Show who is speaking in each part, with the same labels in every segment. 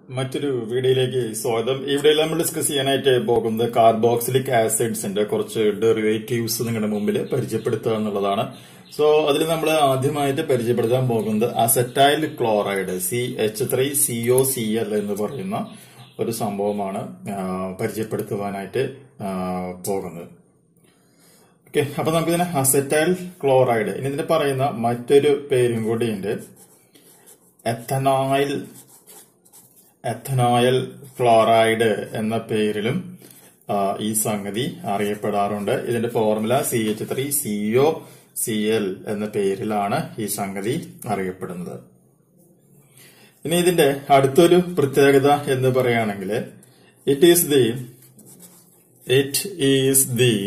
Speaker 1: മറ്റൊരു വീഡിയോയിലേക്ക് സ്വാഗതം ഇവിടെ നമ്മൾ ഡിസ്കസ് ചെയ്യാനായിട്ട് പോകുന്നത് കാർബോക്സിലിക് ആസിഡ്സിന്റെ കുറച്ച് ഡെറിവേറ്റീവ്സ് നിങ്ങളുടെ മുമ്പിൽ പരിചയപ്പെടുത്തുക എന്നുള്ളതാണ് സോ അതിൽ നമ്മൾ ആദ്യമായിട്ട് പരിചയപ്പെടുത്താൻ പോകുന്നത് acetyl chloride C H three C O C L എന്ന് പറയുന്ന ഒരു സംഭവമാണ് ആ, പരിചയപ്പെടുത്തുവാനായിട്ട് ആ, പോകുന്നത് ഓക്കെ അപ്പൊ നമുക്കിതിനെ അസറ്റൈൽ ക്ലോറൈഡ് ഇനി ഇതിന് പറയുന്ന മറ്റൊരു പേരും കൂടിയുണ്ട് എത്തനോയിൽ എഥനോയൽ ക്ലോറൈഡ് എന്ന പേരിലും ആ, ഈ സംഗതി അറിയപ്പെടാറുണ്ട് ഇതിന്റെ formula C H three C O C L എന്ന പേരിലാണ് ഈ സംഗതി അറിയപ്പെടുന്നത് ഇനി ഇതിന്റെ അടുത്തൊരു പ്രത്യേകത എന്ന് പറയുകയാണെങ്കിൽ it is the it is the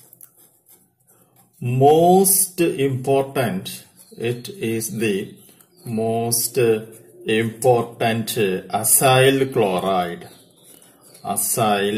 Speaker 1: most important it is the most important acyl chloride acyl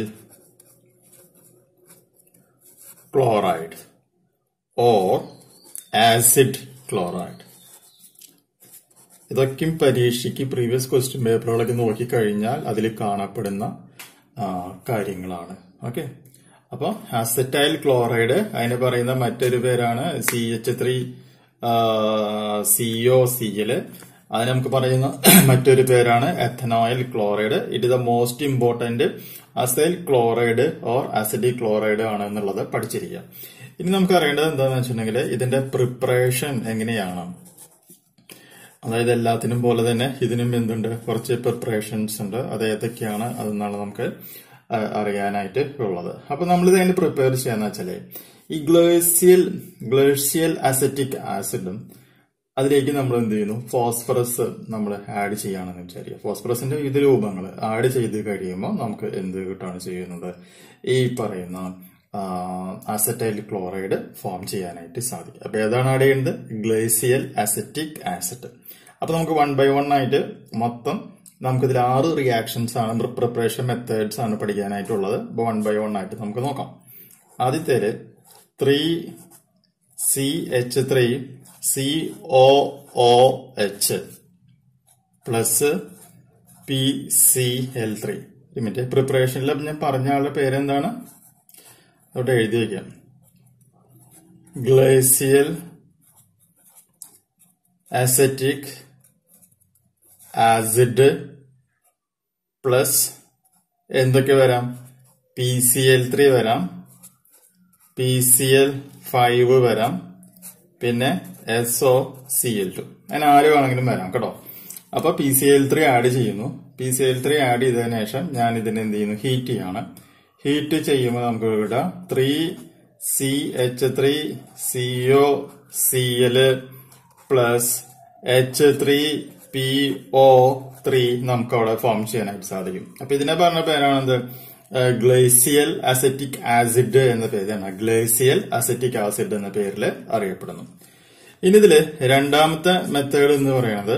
Speaker 1: chloride or acid chloride ഇതൊക്കെയും പരീക്ഷയ്ക്ക് പ്രീവിയസ് ക്വസ്റ്റ്യൻ പേപ്പറുകളൊക്കെ നോക്കിക്കഴിഞ്ഞാൽ അതിൽ കാണപ്പെടുന്ന ആ, കാര്യങ്ങളാണ് ഓക്കെ അപ്പൊ അസറ്റൈൽ ക്ലോറൈഡ് അതിന് പറയുന്ന മറ്റൊരു പേരാണ് C H three C O C L അതിന് നമുക്ക് പറയുന്ന മറ്റൊരു പേരാണ് ethanoyl chloride it is the most important acyl chloride or acidic chloride ആണ് എന്നുള്ളത് പഠിച്ചിരിക്കുക ഇനി നമുക്ക് അറിയേണ്ടത് എന്താണെന്ന് വെച്ചിട്ടുണ്ടെങ്കിൽ ഇതിന്റെ പ്രിപ്പറേഷൻ എങ്ങനെയാണ് അതായത് എല്ലാത്തിനും പോലെ തന്നെ ഇതിനും എന്തുണ്ട് കുറച്ച് പ്രിപ്പറേഷൻസ് ഉണ്ട് അത് ഏതൊക്കെയാണ് അതെന്നാണ് നമുക്ക് ആ, അറിയാനായിട്ട് ഉള്ളത് അപ്പൊ നമ്മൾ ഇത് എങ്ങനെ പ്രിപ്പയർ ചെയ്യാന്ന് വെച്ചാല് ഈ ഗ്ലേഷ്യൽ ഗ്ലേഷ്യൽ അസറ്റിക് ആസിഡും അതിലേക്ക് നമ്മൾ എന്ത് ചെയ്യുന്നു ഫോസ്ഫറസ് നമ്മൾ ആഡ് ചെയ്യുകയാണെന്ന് വിചാരിക്കുക ഫോസ്ഫറസിന്റെ വിവിധ രൂപങ്ങൾ ആഡ് ചെയ്ത് കഴിയുമ്പോൾ നമുക്ക് എന്ത് കിട്ടാണ് ചെയ്യുന്നത് ഈ പറയുന്ന അസറ്റൈൽ ക്ലോറൈഡ് ഫോം ചെയ്യാനായിട്ട് സാധിക്കും അപ്പൊ ഏതാണ് ആഡ് ചെയ്യുന്നത് ഗ്ലേസിയൽ അസറ്റിക് ആസിഡ് അപ്പൊ നമുക്ക് വൺ ബൈ വൺ ആയിട്ട് മൊത്തം നമുക്കിതിൽ ആറ് റിയാക്ഷൻസ് ആണ് പ്രിപ്പറേഷൻ മെത്തേഡ്സ് ആണ് പഠിക്കാനായിട്ടുള്ളത് അപ്പൊ വൺ ബൈ വൺ ആയിട്ട് നമുക്ക് നോക്കാം ആദ്യത്തേല് three C H three C O O H plus P C L three മറ്റേ പ്രിപ്പറേഷനിൽ ഞാൻ പറഞ്ഞ ആളുടെ പേരെന്താണ് അവിടെ എഴുതി വയ്ക്കാം ഗ്ലേസിയൽ അസറ്റിക് ആസിഡ് പ്ലസ് എന്തൊക്കെ വരാം പി സി എൽ ത്രീ വരാം പി സി എൽ ഫൈവ് വരാം പിന്നെ S O C L two അങ്ങനെ ആര് വേണമെങ്കിലും വരാം കേട്ടോ അപ്പൊ P C L three add ചെയ്യുന്നു P C L three add ചെയ്തതിനു ശേഷം ഞാൻ ഇതിനെ എന്ത് ചെയ്യുന്നു ഹീറ്റ് ചെയ്യാണ് ഹീറ്റ് ചെയ്യുമ്പോൾ നമുക്ക് ഇവിടെ three C H three C O C L plus H three P O three നമുക്ക് അവിടെ ഫോം ചെയ്യാനായിട്ട് സാധിക്കും അപ്പൊ ഇതിനെ പറഞ്ഞ പേരാണെന്ത് ഗ്ലേസിയൽ അസറ്റിക് ആസിഡ് എന്ന പേരാണ് ഗ്ലേസിയൽ അസറ്റിക് ആസിഡ് എന്ന പേരിൽ അറിയപ്പെടുന്നു ഇനി ഇതില് രണ്ടാമത്തെ മെത്തേഡ് എന്ന് പറയുന്നത്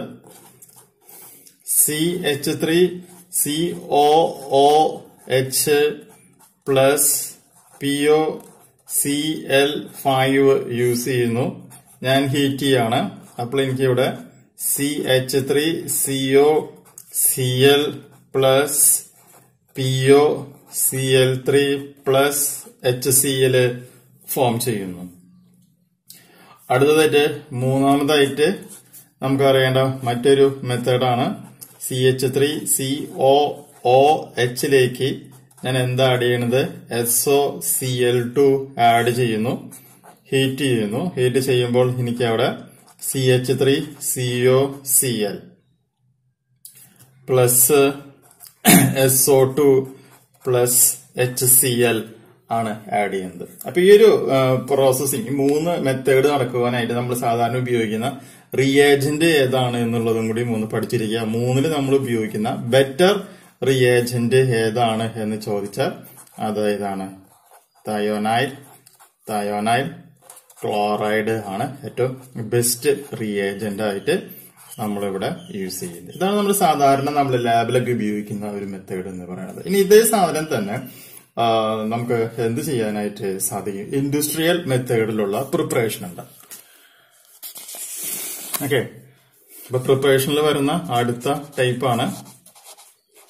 Speaker 1: C H three C O O H plus P O C L five use ചെയ്യുന്നു ഞാൻ ഹീറ്റ് ചെയ്യാണ് അപ്പോൾ എനിക്ക് ഇവിടെ C H three C O C L plus P O C L three plus H C L form ചെയ്യുന്നു അടുത്തതായിട്ട് മൂന്നാമതായിട്ട് നമുക്ക് അറിയേണ്ട മറ്റൊരു മെത്തേഡാണ് C H three C O O എച്ചിലേക്ക് ഞാൻ എന്താ ആഡ് ചെയ്യണത് S O C L two add ചെയ്യുന്നു ഹീറ്റ് ചെയ്യുന്നു ഹീറ്റ് ചെയ്യുമ്പോൾ എനിക്ക് അവിടെ C H three C O C L plus S O two plus H C L ആണ് ആഡ് ചെയ്യുന്നത് അപ്പൊ ഈ ഒരു പ്രോസസ്സിംഗ് മൂന്ന് മെത്തേഡ് നടക്കുവാനായിട്ട് നമ്മൾ സാധാരണ ഉപയോഗിക്കുന്ന റിയേജന്റ് ഏതാണ് എന്നുള്ളതും കൂടി മൂന്ന് പഠിച്ചിരിക്കുക മൂന്നില് നമ്മൾ ഉപയോഗിക്കുന്ന ബെറ്റർ റിയേജന്റ് ഏതാണ് എന്ന് ചോദിച്ചാൽ അത് ഇതാണ് തയോനൈൽ തയോനൈൽ ക്ലോറൈഡ് ആണ് ഏറ്റവും ബെസ്റ്റ് റിയേജന്റ് ആയിട്ട് നമ്മളിവിടെ യൂസ് ചെയ്യുന്നത് ഇതാണ് നമ്മൾ സാധാരണ നമ്മൾ ലാബിലൊക്കെ ഉപയോഗിക്കുന്ന ഒരു മെത്തേഡ് എന്ന് പറയുന്നത് ഇനി ഇതേ സാധനം തന്നെ ആ, നമുക്ക് എന്ത് ചെയ്യാനായിട്ട് സാധിക്കും ഇൻഡസ്ട്രിയൽ മെത്തേഡിലുള്ള പ്രിപ്പറേഷൻ ഉണ്ട് ഓക്കെ അപ്പൊ പ്രിപ്പറേഷനിൽ വരുന്ന അടുത്ത ടൈപ്പാണ്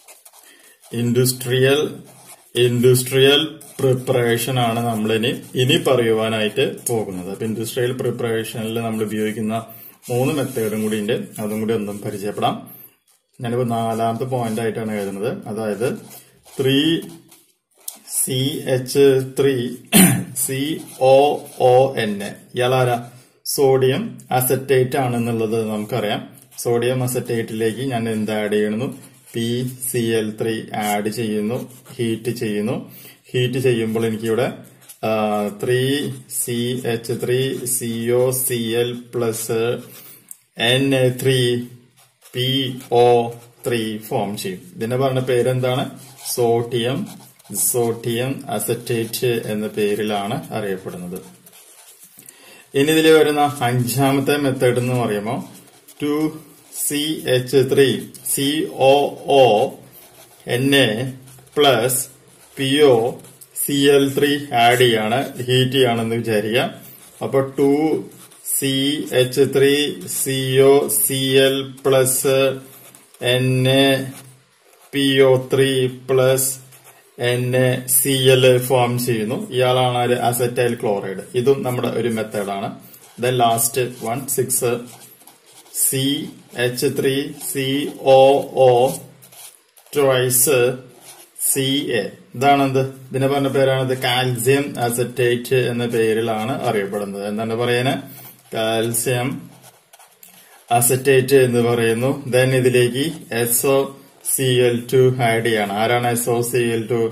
Speaker 1: ഇൻഡസ്ട്രിയൽ ഇൻഡസ്ട്രിയൽ പ്രിപ്പറേഷൻ ആണ് നമ്മൾ ഇനി ഇനി പറയുവാനായിട്ട് പോകുന്നത് അപ്പൊ ഇൻഡസ്ട്രിയൽ പ്രിപ്പറേഷനിൽ നമ്മൾ ഉപയോഗിക്കുന്ന മൂന്ന് മെത്തേഡും കൂടി ഉണ്ട് അതും കൂടി ഒന്നും പരിചയപ്പെടാം ഞാനിപ്പോ നാലാമത്തെ പോയിന്റ് ആയിട്ടാണ് എഴുതുന്നത് അതായത് three C H three C O O N A ഇയാളാരാ സോഡിയം അസറ്റേറ്റ് ആണെന്നുള്ളത് നമുക്കറിയാം സോഡിയം അസറ്റേറ്റിലേക്ക് ഞാൻ എന്ത് ആഡ് ചെയ്യുന്നു P C L three add ചെയ്യുന്നു ഹീറ്റ് ചെയ്യുന്നു ഹീറ്റ് ചെയ്യുമ്പോൾ എനിക്കിവിടെ three C H three C O C L plus N A three P O three form ചെയ്യും ഇതിന്റെ പറഞ്ഞ പേരെന്താണ് സോഡിയം സോഡിയം അസറ്റേറ്റ് എന്ന പേരിലാണ് അറിയപ്പെടുന്നത് ഇനി ഇതിൽ വരുന്ന അഞ്ചാമത്തെ മെത്തേഡ് എന്ന് പറയുമ്പോൾ two C H three C O O N A plus P O C L three add ചെയ്യാണ് ഹീറ്റ് ചെയ്യാണെന്ന് വിചാരിക്കാം അപ്പൊ two C H three C O C L plus N A P O three plus N A C L form ചെയ്യുന്നു ഇയാളാണ് ഒരു acetyl chloride ഇതും നമ്മുടെ ഒരു മെത്തേഡാണ് then last one six C H three C O O twice C A ഇതാണെന്ത് ഇതിനെ പറഞ്ഞ പേരാണിത് കാൽസ്യം അസറ്റേറ്റ് എന്ന പേരിലാണ് അറിയപ്പെടുന്നത് എന്താണ് പറയുന്നത് കാൽസ്യം അസറ്റേറ്റ് എന്ന് പറയുന്നു ദെൻ ഇതിലേക്ക് S O C L two add ചെയ്യാണ് ആരാണ് S O C L two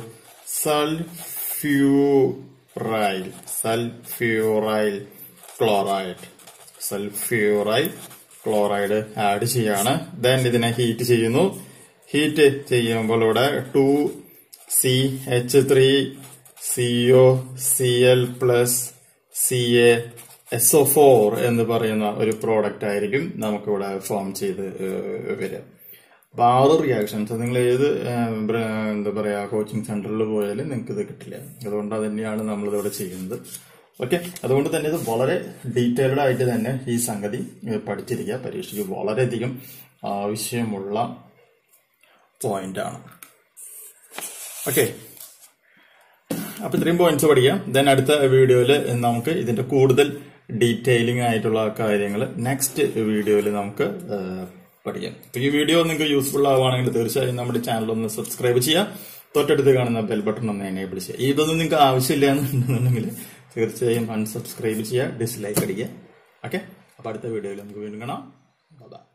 Speaker 1: sulfuryl sulfuryl chloride sulfuryl chloride add ചെയ്യാണ് ദെൻ ഇതിനെ ഹീറ്റ് ചെയ്യുന്നു ഹീറ്റ് ചെയ്യുമ്പോൾ ഇവിടെ two C H three C O C L plus C A S O four എന്ന് പറയുന്ന ഒരു പ്രോഡക്റ്റ് ആയിരിക്കും നമുക്കിവിടെ ഫോം ചെയ്ത് വരിക അപ്പൊ ആ ഒരു റിയാക്ഷൻസ് നിങ്ങൾ ഏത് എന്താ പറയാ കോച്ചിങ് സെന്ററിൽ പോയാലും നിങ്ങൾക്ക് ഇത് കിട്ടില്ല അതുകൊണ്ട് തന്നെയാണ് നമ്മൾ ഇതിവിടെ ചെയ്യുന്നത് ഓക്കെ അതുകൊണ്ട് തന്നെ ഇത് വളരെ ഡീറ്റെയിൽഡ് ആയിട്ട് തന്നെ ഈ സംഗതി പഠിച്ചിരിക്കുക പരീക്ഷയ്ക്ക് വളരെയധികം ആവശ്യമുള്ള പോയിന്റ് ആണ് ഓക്കെ അപ്പൊ ഇത്രയും പോയിന്റ്സ് പഠിക്കാം ദെൻ അടുത്ത വീഡിയോയിൽ നമുക്ക് ഇതിന്റെ കൂടുതൽ ഡീറ്റെയിലിംഗ് ആയിട്ടുള്ള കാര്യങ്ങൾ നെക്സ്റ്റ് വീഡിയോയിൽ നമുക്ക് പഠിക്കാം അപ്പൊ ഈ വീഡിയോ നിങ്ങൾക്ക് യൂസ്ഫുൾ ആവുകയാണെങ്കിൽ തീർച്ചയായും നമ്മുടെ ചാനൽ ഒന്ന് സബ്സ്ക്രൈബ് ചെയ്യുക തൊട്ടടുത്ത് കാണുന്ന ബെൽ ബട്ടൺ ഒന്ന് എനേബിൾ ചെയ്യുക ഇതൊന്നും നിങ്ങൾക്ക് ആവശ്യമില്ല എന്നുണ്ടെന്നുണ്ടെങ്കിൽ തീർച്ചയായും അൺസബ്സ്ക്രൈബ് ചെയ്യുക ഡിസ്ലൈക്ക് അടിക്കുക ഓക്കെ അപ്പൊ അടുത്ത വീഡിയോയിൽ നമുക്ക് വീണ്ടും കാണാം ബൈ